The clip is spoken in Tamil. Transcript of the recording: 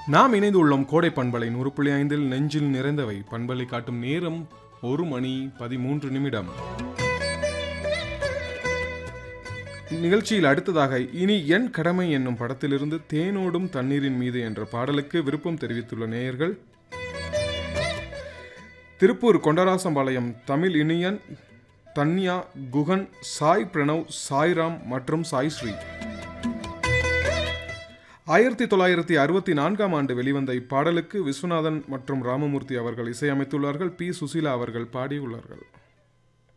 நாம் இணைந்துள்ளோம் கோடை பண்பலை நூறு புள்ளி ஐந்தில் நெஞ்சில் நிறைந்தவை பண்பலை காட்டும் நேரம் ஒரு மணி பதிமூன்று நிமிடம் நிகழ்ச்சியில் அடுத்ததாக இனி என் கடமை என்னும் படத்திலிருந்து தேனோடும் தண்ணீரின் மீது என்ற பாடலுக்கு விருப்பம் தெரிவித்துள்ள நேயர்கள் திருப்பூர் கொண்டராசம்பாளையம் தமிழ் இனியன் தன்யா குகன் சாய் பிரணவ் சாய்ராம் மற்றும் சாய் ஸ்ரீ ஆயிரத்தி தொள்ளாயிரத்தி அறுபத்தி நான்காம் ஆண்டு வெளிவந்த இப்பாடலுக்கு விஸ்வநாதன் மற்றும் ராமமூர்த்தி அவர்கள் இசையமைத்துள்ளார்கள் பி சுசீலா அவர்கள் பாடியுள்ளார்கள்